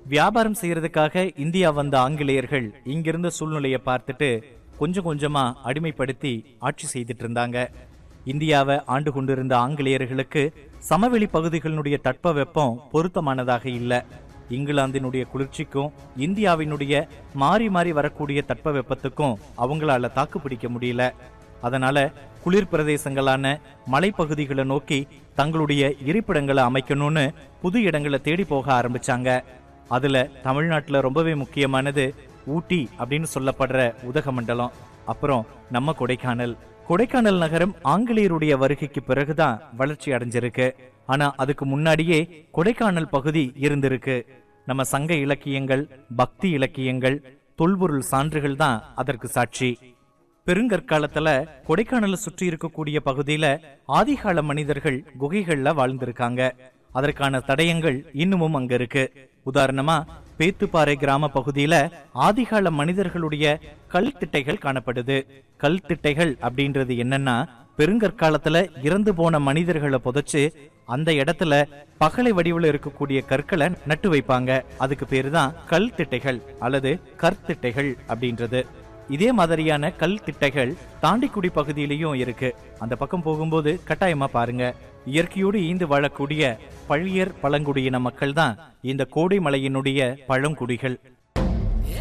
வியாபாரம் செய்யறதுக்காக இந்தியா வந்த ஆங்கிலேயர்கள் இங்கிருந்த சூழ்நிலையை பார்த்துட்டு கொஞ்சம் கொஞ்சமா அடிமைப்படுத்தி ஆட்சி செய்துட்டு இருந்தாங்க இந்தியாவை ஆண்டு கொண்டிருந்த ஆங்கிலேயர்களுக்கு சமவெளி பகுதிகளினுடைய தட்பவெப்பம் பொருத்தமானதாக இல்ல இங்கிலாந்தினுடைய குளிர்ச்சிக்கும் இந்தியாவினுடைய மாறி மாறி வரக்கூடிய தட்பவெப்பத்துக்கும் அவங்களால தாக்கு பிடிக்க முடியல அதனால குளிர் பிரதேசங்களான மலைப்பகுதிகளை நோக்கி தங்களுடைய இருப்பிடங்களை அமைக்கணும்னு புது இடங்களை தேடி போக ஆரம்பிச்சாங்க அதுல தமிழ்நாட்டுல ரொம்பவே முக்கியமானது ஊட்டி அப்படின்னு சொல்லப்படுற உதகமண்டலம் அப்புறம் நம்ம கொடைக்கானல் கொடைக்கானல் நகரம் ஆங்கிலேயருடைய வருகைக்கு பிறகுதான் வளர்ச்சி அடைஞ்சிருக்கு ஆனா அதுக்கு முன்னாடியே கொடைக்கானல் பகுதி இருந்திருக்கு நம்ம சங்க இலக்கியங்கள் பக்தி இலக்கியங்கள் தொல்பொருள் சான்றுகள் தான் அதற்கு சாட்சி பெருங்கற்காலத்துல கொடைக்கானலை சுற்றி இருக்கக்கூடிய பகுதியில ஆதிகால மனிதர்கள் குகைகள்ல வாழ்ந்திருக்காங்க அதற்கான தடயங்கள் இன்னமும் அங்க இருக்கு உதாரணமா பேத்துப்பாறை கிராம பகுதியில ஆதிகால மனிதர்களுடைய கல் திட்டைகள் காணப்படுது கல் திட்டைகள் அப்படின்றது என்னன்னா பெருங்கற்காலத்துல இறந்து போன மனிதர்களை புதைச்சு அந்த இடத்துல பகலை வடிவில் இருக்கக்கூடிய கற்களை நட்டு வைப்பாங்க அதுக்கு பேரு தான் கல் திட்டைகள் அல்லது கற்திட்டைகள் அப்படின்றது இதே மாதிரியான கல் திட்டைகள் தாண்டிக்குடி பகுதியிலையும் இருக்கு அந்த பக்கம் போகும்போது கட்டாயமா பாருங்க இயற்கையோடு ஈந்து வாழக்கூடிய பழியர் பழங்குடியின மக்கள் தான் இந்த கோடை மலையினுடைய பழங்குடிகள்